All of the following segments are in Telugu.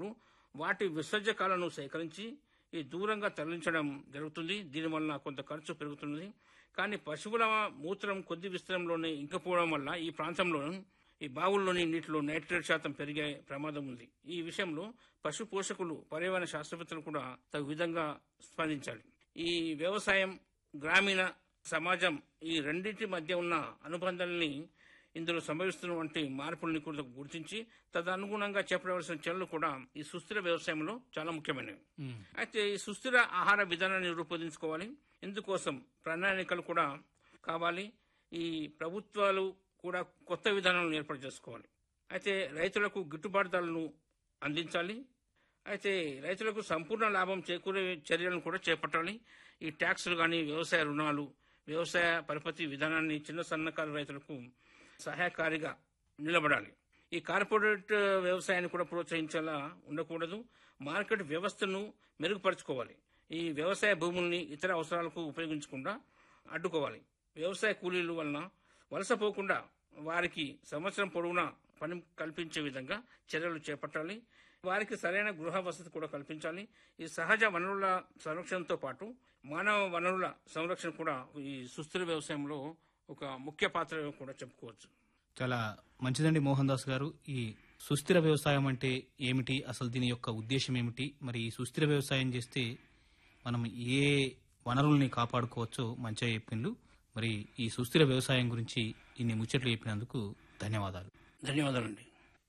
వచ్చినప్పుడు వాటి విసర్జకాలను సేకరించి ఈ దూరంగా తరలించడం జరుగుతుంది దీనివల్ల కొంత ఖర్చు పెరుగుతుంది కానీ పశువుల మూత్రం కొద్ది విస్తరంలోనే ఇంకపోవడం వల్ల ఈ ప్రాంతంలో ఈ బావుల్లోని నీటిలో నైట్రేట్ శాతం పెరిగే ప్రమాదం ఉంది ఈ విషయంలో పశు పోషకులు పర్యావరణ శాస్త్రవేత్తలు కూడా తగు విధంగా స్పందించాలి ఈ వ్యవసాయం గ్రామీణ సమాజం ఈ రెండింటి మధ్య ఉన్న అనుబంధాలని ఇందులో సంభవిస్తున్నటువంటి మార్పుల్ని కూడా గుర్తించి తదనుగుణంగా చేపట్టవలసిన చర్యలు కూడా ఈ సుస్థిర వ్యవసాయంలో చాలా ముఖ్యమైనవి అయితే ఈ సుస్థిర ఆహార విధానాన్ని రూపొందించుకోవాలి ఇందుకోసం ప్రణాళికలు కూడా కావాలి ఈ ప్రభుత్వాలు కూడా కొత్త విధానాలను ఏర్పాటు చేసుకోవాలి అయితే రైతులకు గిట్టుబాటు ధరలను అందించాలి అయితే రైతులకు సంపూర్ణ లాభం చేకూరే చర్యలను కూడా చేపట్టాలి ఈ ట్యాక్సులు కానీ వ్యవసాయ రుణాలు వ్యవసాయ పరపతి విధానాన్ని చిన్న సన్నకారు రైతులకు సహాయకారిగా నిలబడాలి ఈ కార్పొరేట్ వ్యవసాయాన్ని కూడా ప్రోత్సహించేలా ఉండకూడదు మార్కెట్ వ్యవస్థను మెరుగుపరచుకోవాలి ఈ వ్యవసాయ భూముల్ని ఇతర అవసరాలకు ఉపయోగించకుండా అడ్డుకోవాలి వ్యవసాయ కూలీల వలన వలసపోకుండా వారికి సంవత్సరం పొడవునా పని కల్పించే విధంగా చర్యలు చేపట్టాలి వారికి సరైన గృహ వసతి కూడా కల్పించాలి ఈ సహజ వనరుల సంరక్షణతో పాటు మానవ వనరుల సంరక్షణ కూడా ఈ సుస్థిర వ్యవసాయంలో ఒక ముఖ్య పాత్ర కూడా చెప్పుకోవచ్చు చాలా మంచిదండి మోహన్ దాస్ గారు ఈ సుస్థిర వ్యవసాయం అంటే ఏమిటి అసలు దీని యొక్క ఉద్దేశం ఏమిటి మరి ఈ సుస్థిర వ్యవసాయం చేస్తే మనం ఏ వనరుల్ని కాపాడుకోవచ్చో మంచిగా చెప్పిండ్రు మరి ఈ సుస్థిర వ్యవసాయం గురించి ఇన్ని ముచ్చట్లు చెప్పినందుకు ధన్యవాదాలు ధన్యవాదాలండి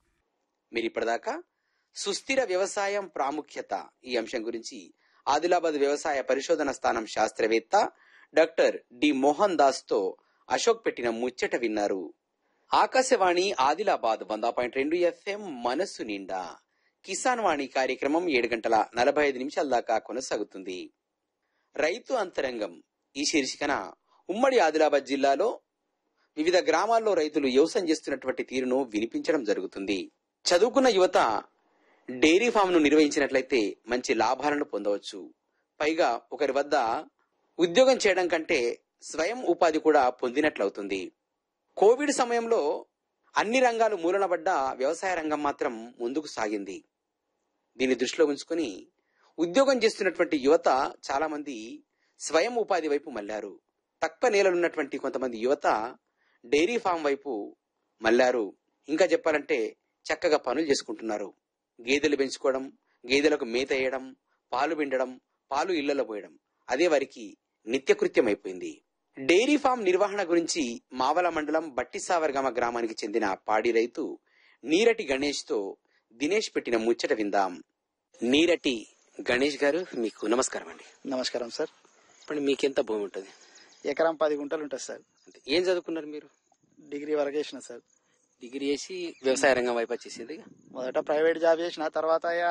మీరు ఇప్పటిదాకా సుస్థిర వ్యవసాయం ప్రాముఖ్యత ఈ అంశం గురించి ఆదిలాబాద్ వ్యవసాయ పరిశోధన స్థానం శాస్త్రవేత్త డాక్టర్ డి మోహన్ దాస్ తో అశోక్ పెట్టిన ముచ్చట విన్నారు ఆకాశవాణి ఆదిలాబాద్ వంద పాయింట్ రెండు ఎఫ్ఎం మనస్సు నిండా కిసాన్ వాణి కార్యక్రమం ఏడు గంటల నలభై ఐదు నిమిషాల దాకా కొనసాగుతుంది రైతు అంతరంగం ఈ శీర్షికన ఉమ్మడి ఆదిలాబాద్ జిల్లాలో వివిధ గ్రామాల్లో రైతులు వ్యవసాయం చేస్తున్నటువంటి తీరును వినిపించడం జరుగుతుంది చదువుకున్న యువత డైరీ ఫామ్ ను నిర్వహించినట్లయితే మంచి లాభాలను పొందవచ్చు పైగా ఒకరి వద్ద ఉద్యోగం చేయడం కంటే స్వయం ఉపాధి కూడా పొందినట్లవుతుంది కోవిడ్ సమయంలో అన్ని రంగాలు మూలనబడ్డ వ్యవసాయ రంగం మాత్రం ముందుకు సాగింది దీన్ని దృష్టిలో ఉంచుకొని ఉద్యోగం చేస్తున్నటువంటి యువత చాలా మంది స్వయం ఉపాధి వైపు మళ్లారు తక్కువ నేలలున్నటువంటి కొంతమంది యువత డైరీ ఫామ్ వైపు మళ్లారు ఇంకా చెప్పాలంటే చక్కగా పనులు చేసుకుంటున్నారు గేదెలు పెంచుకోవడం గేదెలకు మేత వేయడం పాలు పిండడం పాలు ఇళ్లలో పోయడం అదే వారికి నిత్యకృత్యం అయిపోయింది డైరీ ఫామ్ నిర్వహణ గురించి మావల మండలం బట్టిసావర్గమ గ్రామానికి చెందిన పాడి రైతు నీరటి గణేష్ తో దినేష్ పెట్టిన ముచ్చట విందాం నీరటి గణేష్ గారు మీకు నమస్కారం అండి నమస్కారం సార్ ఇప్పుడు మీకెంత భూమి ఉంటుంది ఎకరం పది గుంటలు ఉంటుంది సార్ అంటే ఏం చదువుకున్నారు మీరు డిగ్రీ వరకు వేసిన సార్ డిగ్రీ చేసి వ్యవసాయ రంగం వైపు వచ్చేసింది మొదట ప్రైవేట్ జాబ్ చేసిన తర్వాత ఇక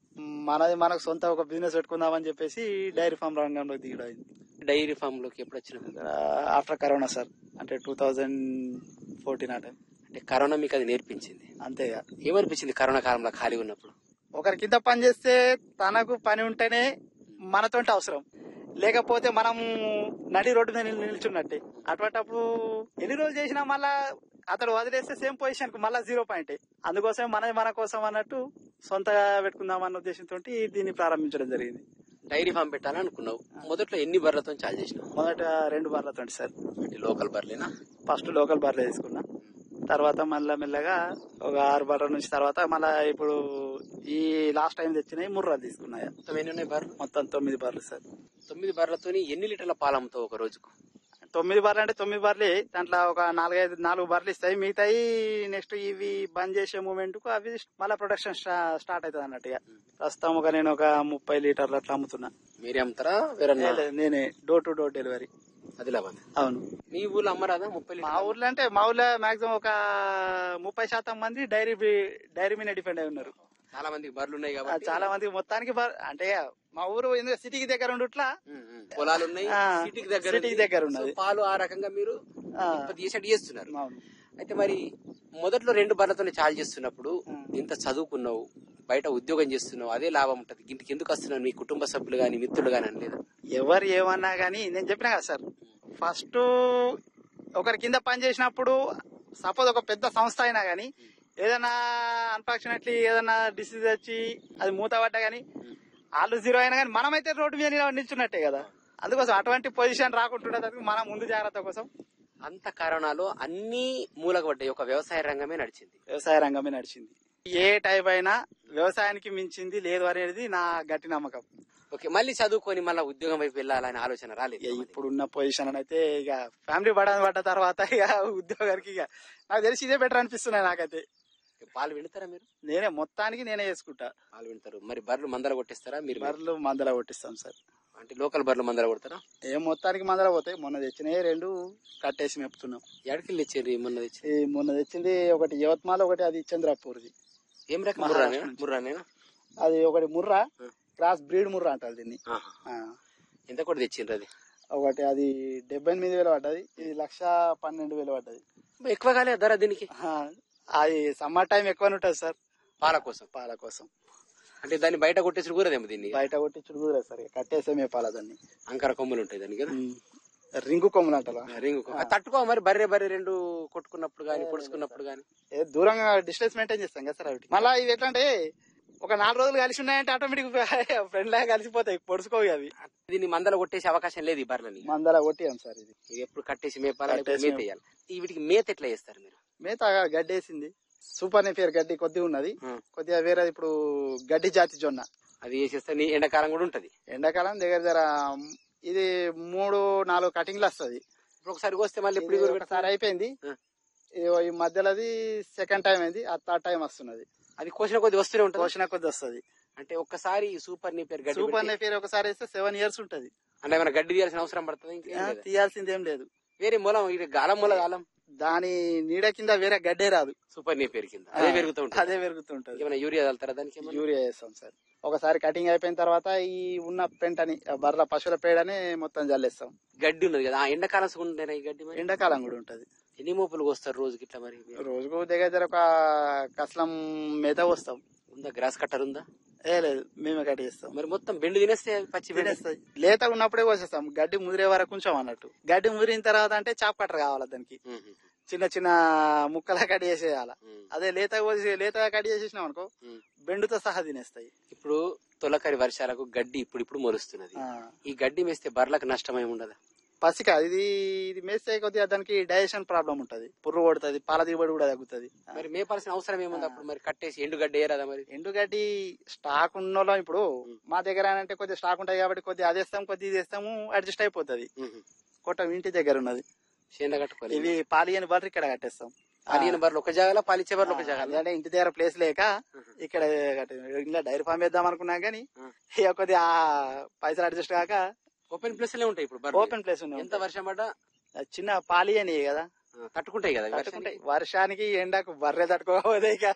మనది మనకు సొంత ఒక బిజినెస్ పెట్టుకుందామని చెప్పేసి డైరీ ఫామ్ రంగంలో దిగడం అయింది డైరీ ఫామ్ లోకి ఎప్పుడు వచ్చిన ఆఫ్టర్ కరోనా సార్ అంటే టూ థౌజండ్ ఫోర్టీన్ ఆ టైం అంటే కరోనా మీకు అది నేర్పించింది అంతే ఇక. ఏమనిపించింది కరోనా కాలంలో ఖాళీ ఉన్నప్పుడు ఒకరి కింద పని చేస్తే తనకు పని ఉంటేనే మనతోటి అవసరం లేకపోతే మనం నడి రోడ్డు మీద నిల్- నిల్చున్నట్టే అటువంటప్పుడు ఎన్ని రోజులు చేసినా మళ్ళా అతడు వదిలేస్తే సేమ్ పొజిషన్ కు మళ్ళా జీరో పాయింట్ అందుకోసం మనది మన కోసం అన్నట్టు సొంతగా పెట్టుకుందాం అన్న ఉద్దేశంతో దీన్ని ప్రారంభించడం జరిగింది డైరీ ఫామ్ పెట్టాలనుకున్నావు మొదట్లో ఎన్ని బర్రెలతో చాలు చేసినావు మొదట రెండు బార్లతో సార్ అంటే లోకల్ బర్రెలేనా ఫస్ట్ లోకల్ బార్లే తీసుకున్నా తర్వాత మళ్ళా మెల్లగా ఒక ఆరు బార్ల నుంచి తర్వాత మళ్ళా ఇప్పుడు ఈ లాస్ట్ టైం తెచ్చినవి ముర్రా తీసుకున్నాయి మొత్తం ఎన్ని ఉన్నాయి బర్రెలు మొత్తం తొమ్మిది బార్లు సార్ తొమ్మిది బర్రెలతో ఎన్ని లీటర్ల పాలు అమ్ముతావు ఒక రోజుకు తొమ్మిది బార్లు అంటే తొమ్మిది బార్లు దాంట్లో ఒక నాలుగైదు నాలుగు బార్లు ఇస్తాయి మిగతాయి నెక్స్ట్ ఇవి బంద్ చేసే మూమెంట్ కు అవి మళ్ళీ ప్రొడక్షన్ స్టార్ట్ అవుతుంది అన్నట్టు ఇక ప్రస్తుతం ఒక నేను ఒక ముప్పై లీటర్లు అట్లా అమ్ముతున్నా మీరే అమ్ముతారా వేరే ఏ లేదు, నేనే door to door delivery Adilabad అవును మీ ఊర్లో అమ్మరాదా ముప్పై మా లీటర్లు? ఊర్లో అంటే మా ఊర్లో మాక్సిమం ఒక ముప్పై శాతం మంది డైరీ బి- డైరీ మీద డిపెండ్ అయి ఉన్నారు చాలా మందికి బర్రెలు ఉన్నాయి ఆ, కాబట్టి చాలా మంది మొత్తానికి బర్- అంటే మా ఊరు ఎందుకంటే సిటీకి దగ్గర ఉండుట్లా ఉమ్, ఉమ్. పొలాలు ఉన్నాయి ఆ, సిటీకి దగ్గర సిటీకి ఉంది. దగ్గర ఉన్నది. సో పాలు ఆ రకంగా మీరు ఆ. ఉత్పత్తి చేసేట్టు చేస్తున్నారు అవును అయితే మరి మొదట్లో రెండు బర్రెలతో చాలు చేస్తున్నప్పుడు ఉమ్. ఇంత చదువుకున్నావు బయట ఉద్యోగం చేస్తున్నావు అదే లాభం ఉంటది ఇంటికి ఎందుకు వస్తున్నావు మీ కుటుంబ సభ్యులు గాని మిత్రులు గాని అనలేదు ఎవరు ఏమన్నా గానీ నేను చెప్పినా కదా సార్ ఫస్ట్ ఒకరి కింద పని చేసినప్పుడు సపోజ్ ఒక పెద్ద సంస్థ అయినా గానీ ఏదైనా అన్ఫార్చునేట్లీ ఏదైనా డిసీజ్ వచ్చి అది మూత పడ్డా గానీ వాళ్ళు జీరో అయినా కానీ మనమైతే రోడ్డు మీద నిల- నిల్చున్నట్టే కదా అందుకోసం అటువంటి పొజిషన్ రాకుంటుండేందుకు మనం ముందు జాగ్రత్త కోసం అంత కరోనాలో అన్ని మూలగబడ్డాయి ఒక వ్యవసాయ రంగమే నడిచింది వ్యవసాయ రంగమే నడిచింది ఏ టైప్ అయినా వ్యవసాయానికి మించింది లేదు అనేది నా గట్టి నమ్మకం ఓకే మళ్ళీ చదువుకొని మళ్ళీ ఉద్యోగం వైపు వెళ్ళాలనే ఆలోచన రాలేదు ఇక ఇప్పుడున్న పొజిషన్ అయితే ఇక ఫ్యామిలీ పడ పడ్డ తర్వాత ఇక ఉద్యోగానికి ఇక నాకు తెలిసి ఇదే బెటర్ అనిపిస్తున్నాయి నాకైతే పాలు వింటారా మీరు నేనే మొత్తానికి నేనే చేసుకుంటా పాలు వింటారు మరి బర్రెలు మందల కొట్టిస్తారా మీరు బర్రెలు మందల కొట్టిస్తాం సార్ అంటే లోకల్ బర్రెలు మందల కొడతారా ఏ మొత్తానికి మందల పోతాయి మొన్న తెచ్చినవి రెండు కట్టేసి మెప్పుతున్నాం ఎడకి తెచ్చారు మొన్న తెచ్చి ఈ మొన్న తెచ్చింది ఒకటి యవత్మాల్ ఒకటి అది చంద్రపూర్ది ఏం రకం మహారాష్ట్ర ముర్రానేనా నుంచి. ముర్రానేనా అది ఒకటి ముర్రా ఆ. క్రాస్ బ్రీడ్ ముర్రా అంటారు దీన్ని ఆహా. ఆ. ఎంత కూడా తెచ్చిండ్రు అది ఒకటి అది డెబ్బై ఎనిమిది వేలు పడ్డది ఇది లక్ష పన్నెండు వేలు పడ్డది ఎక్కువ కాలే ధర దీనికి ఆ, అది సమ్మర్ టైం ఎక్కువ ఉంటుంది సార్ పాల కోసం పాల కోసం అంటే దాన్ని బయట కొట్టేసి కూరదేమో దీన్ని బయట కొట్టి చుడుగురా సార్ ఇక కట్టేసే మేపాల దాన్ని అంకర కొమ్ములు ఉంటాయి దానికి కదా ఉమ్. రింగు కొమ్ములు అంటారా రింగ్ కొమ్ము. అది తట్టుకో మరి బర్రె బర్రె రెండు కొట్టుకున్నప్పుడు గాని పొడుచుకున్నప్పుడు గాని ఏ దూరంగా డిస్టెన్స్ మెయింటైన్ చేస్తాం కదా సార్ అవి మళ్ళీ ఇవి ఎట్లా అంటే ఒక నాలుగు రోజులు కలిసి ఉన్నాయంటే ఆటోమేటిక్ ఫ్రెండ్ లాగా కలిసిపోతాయి పొడుచుకోవి అవి దీన్ని మందల కొట్టేసే అవకాశం లేదు ఈ బర్రెలని మందల కొట్టియాం సార్ ఇది ఇవి ఎప్పుడు కట్టేసి మేపాలి లేకపోతే కట్టేసి మేత వేయాలి ఈ వీటికి మేత ఎట్లా చేస్తారు మీరు మేత గడ్డేసింది సూపర్ నేపియర్ గడ్డి కొద్దిగా ఉన్నది ఉం. కొద్దిగా వేరే ఇప్పుడు గడ్డి జాతి జొన్న అది వేసేస్తే నీ ఎండాకాలం కూడా ఉంటది ఎండాకాలం దగ్గర దగ్గర ఇది మూడు నాలుగు కటింగ్లు వస్తుంది ఇప్పుడు ఒకసారి కోస్తే మళ్ళీ ఎప్పుడు ఇది ఎగురు ఒకసారి అయిపోయింది ఆ. ఇదిగో ఈ మధ్యలోది సెకండ్ టైం అయింది ఆ థర్డ్ టైం వస్తున్నది అది కోసిన కొద్ది వస్తూనే ఉంటుంది పోషణ కొద్ది వస్తుంది అంటే ఒక్కసారి ఈ సూపర్ నీ పేరు గడ్డి సూపర్ పెడితే- నేపియర్ ఒకసారి వేస్తే సెవెన్ ఇయర్స్ ఉంటది అంటే ఏమైనా గడ్డి తీయాల్సిన అవసరం పడుతుంది ఇంకేం ఆ, లేదా? తీయాల్సింది ఏం లేదు వేరే మూలం ఇది గాలం మూల గాలం దాని నీడ కింద వేరే గడ్డే రాదు సూపర్ నీ పేరు కింద అదే పెరుగుతూ ఉంటుంది అదే పెరుగుతుంటది ఏమైనా యూరియా చల్లుతారా దానికి ఏమైనా? యూరియా వేస్తాం సార్ ఒకసారి కటింగ్ అయిపోయిన తర్వాత ఈ ఉన్న పెంటని ఆ బర్ర పశువుల పేడని మొత్తం జల్లేస్తాం గడ్డి ఉన్నది కదా ఆ ఎండాకాలం సుకుంటేనా ఈ గడ్డి మరి ఎండాకాలం కూడా ఉంటది ఎన్ని మోపులు కోస్తారు రోజుకి ఇట్లా మరి రోజుకు దగ్గర దగ్గర ఒక కసలం మేత వస్తాం ఉందా గ్రాస్ కట్టర్ ఉందా ఏ లేదు మేమే కట్ చేస్తాం మరి మొత్తం బెండు తినేస్తే పచ్చి బెండు తినేస్తాయి లేతగా ఉన్నప్పుడే కోసేస్తాం గడ్డి ముదిరే వరకు ఉంచాం అన్నట్టు గడ్డి ముదిరిన తర్వాత అంటే చాప్ కట్టర్ కావాలి దానికి ఉమ్, ఉమ్, చిన్న చిన్న ముక్కలా కట్ చేసేయాల ఉమ్, అదే లేత కోసి లేతగా కట్ చేసేసినాం అనుకో ఉమ్. బెండుతో సహా తినేస్తాయి ఇప్పుడు తొలకరి వర్షాలకు గడ్డి ఇప్పుడు ఇప్పుడు మొలుస్తున్నది ఆ. ఈ గడ్డి మేస్తే బర్లకు నష్టం ఏమి ఉండదా పసిక ఇది ఇది మేస్తే కొద్దిగా దానికి డైజెషన్ ప్రాబ్లం ఉంటది పుర్రు కొడుతుంది పాల దిగుబడి కూడా తగ్గుతుంది మరి మేపాల్సిన అవసరం ఏముంది అప్పుడు మరి కట్టేసి ఎండు గడ్డి వేయరాదా మరి ఎండుగడ్డి స్టాక్ ఉన్నోళ్ళం ఇప్పుడు మా దగ్గర అంటే కొద్దిగా స్టాక్ ఉంటాయి కాబట్టి కొద్దిగా అది వేస్తాం కొద్దిగా ఇది వేస్తాము అడ్జస్ట్ అయిపోతుంది ఉమ్, కొట్టం ఇంటి దగ్గర ఉన్నది చేండ కట్టుకోవాలి ఇవి పాలియని బర్రె ఇక్కడ కట్టేస్తాం పాలియన బర్రెలు ఒక జాగాలో పాలిచ్చే బర్రెలు ఒక జాగా అదే ఇంటి దగ్గర ప్లేస్ లేక ఇక్కడ కట్టాం. ఇంట్లో డైరీ ఫామ్ వేద్దాం అనుకున్నాం కానీ ఆ. ఇక కొద్దిగా పైసలు అడ్జస్ట్ కాక ఓపెన్ ప్లేస్ లో ఉంటాయి ఇప్పుడు బర్రెలు. ఓపెన్ ప్లేస్ ఉన్నాయి ఎంత వర్షం పడ్డా చిన్న పాలియని కదా ఆ, తట్టుకుంటాయి కదా తట్టుకుంటాయి వర్షానికి. వర్షానికి ఎండకు బర్రె తట్టుకోకపోతే ఇక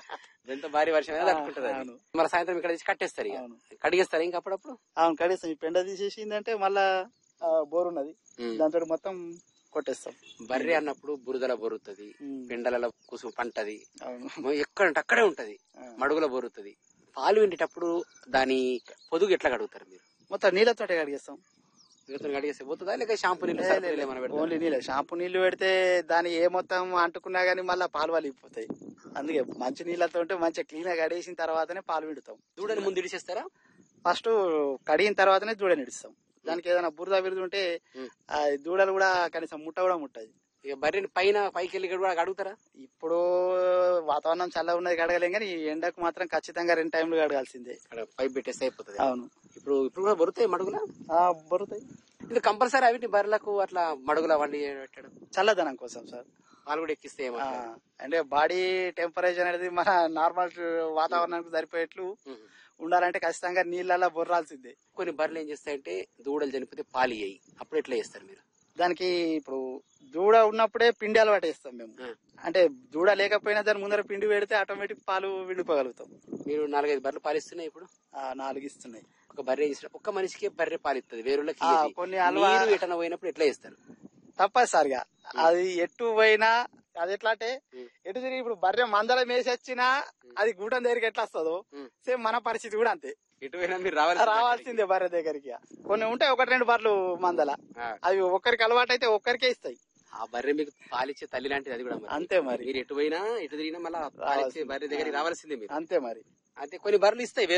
ఎంత భారీ వర్షం అయినా ఆ, తట్టుకుంటది అది. అవును. మరి సాయంత్రం ఇక్కడ తీసి కట్టేస్తారు ఇక అవును. కడిగేస్తారు ఇంకా అప్పుడప్పుడు అవును కడేస్తాం ఈ పెండ తీసేసిందంటే మళ్ళా ఆ, బోర్ ఉన్నది ఉమ్. దాంతో మొత్తం కొట్టేస్తాం బర్రె అన్నప్పుడు బురదల బొరుతుంది ఉమ్. పెండలలో కుసుము పంటది అవును ఎక్కడంటే అక్కడే ఉంటది ఆ. మడుగుల బొరుతుంది పాలు వింటేటప్పుడు దాని పొదుగు ఎట్లా కడుగుతారు మీరు మొత్తం నీళ్ళతో కడిగేస్తాం వీటితో కడిగేస్తే పోతుందా లేక షాంపూ నీళ్ళు సర్ఫ్ నీళ్ళు ఏమైనా పెడతారా? ఓన్లీ నీళ్ళే షాంపూ నీళ్లు పెడితే దాని ఏ మొత్తం అంటుకున్నా గానీ మళ్ళీ పాలు వలిగిపోతాయి అందుకే మంచి నీళ్ళతో ఉంటే మంచిగా క్లీన్ గా కడిగేసిన తర్వాతనే పాలు విడుతాం దూడని ముందు ఇడిచేస్తారా ఫస్ట్ కడిగిన తర్వాతనే దూడని ఇడుస్తాం దానికి ఏదైనా బురద బిరుదు ఉంటే ఉమ్. ఆ దూడలు కూడా కనీసం ముట్ట కూడా ముట్టది ఇక బర్రెని పైన పైకి వెళ్ళి కూడా కడుగుతారా ఇప్పుడు వాతావరణం చల్లగా ఉన్నది కడగలేం కానీ ఈ ఎండకు మాత్రం ఖచ్చితంగా రెండు టైంలు కడగాల్సిందే అక్కడ పైప్ పెట్టేస్తే అయిపోతుంది అవును ఇప్పుడు ఇప్పుడు కూడా బొరుతాయి మడుగుల ఆ బొరుతాయి ఇది కంపల్సరీ అవిటి బర్రెలకు అట్లా మడుగుల వండి పెట్టడం చల్లదనం కోసం సార్ పాలు కూడా ఎక్కిస్తే ఆ, ఏమంటారు అంటే బాడీ టెంపరేచర్ అనేది మన నార్మల్ వాతావరణానికి సరిపోయేట్లు ఉమ్. ఉండాలంటే ఖచ్చితంగా నీళ్ళల్లో బొర్రాల్సిందే కొన్ని బర్రెలు ఏం చేస్తాయంటే దూడలు చనిపోతే పాలు అయ్యి అప్పుడు ఎట్లా చేస్తారు మీరు దానికి ఇప్పుడు దూడ ఉన్నప్పుడే పిండి అలవాటు వేస్తాం మేము ఉమ్. అంటే దూడ లేకపోయినా దాని ముందర పిండి పెడితే ఆటోమేటిక్ పాలు విడిపోగలుగుతాం మీరు నాలుగైదు బర్రెలు పాలిస్తున్నాయి ఇప్పుడు ఆ, నాలుగు ఇస్తున్నాయి ఒక బర్రె ఏం చేస్తారు ఒక్క మనిషికి బర్రె పాలిస్తుంది వేరులకి ఆ, కొన్ని అలవా- మీరు ఎటన పోయినప్పుడు ఎట్లా చేస్తారు తప్పనిసరిగా అది ఎటు పోయినా అది ఎట్లా అంటే ఉమ్. ఎటు తిరిగి ఇప్పుడు బర్రె మందల మేసి వచ్చినా అది గూటం దగ్గరికి ఎట్లా వస్తుందో ఉమ్. సేమ్ మన పరిస్థితి కూడా అంతే ఎటు పోయినా మీరు రావాలి రావాల్సిందే బర్రె దగ్గరికి కొన్ని ఉంటాయి ఒకటి రెండు బర్రెలు మందల అవి ఒక్కరికి అలవాటు అయితే ఒక్కరికే ఇస్తాయి ఆ బర్రె మీకు పాలిచ్చే తల్లి లాంటిది అది కూడా మరి. అంతే మరి మీరు ఎటు పోయినా ఎటు తిరిగినా మళ్ళీ పాలిచ్చే బర్రె దగ్గరికి రావాల్సిందే మీరు అంతే మరి అయితే కొన్ని బర్రెలు ఇస్తాయి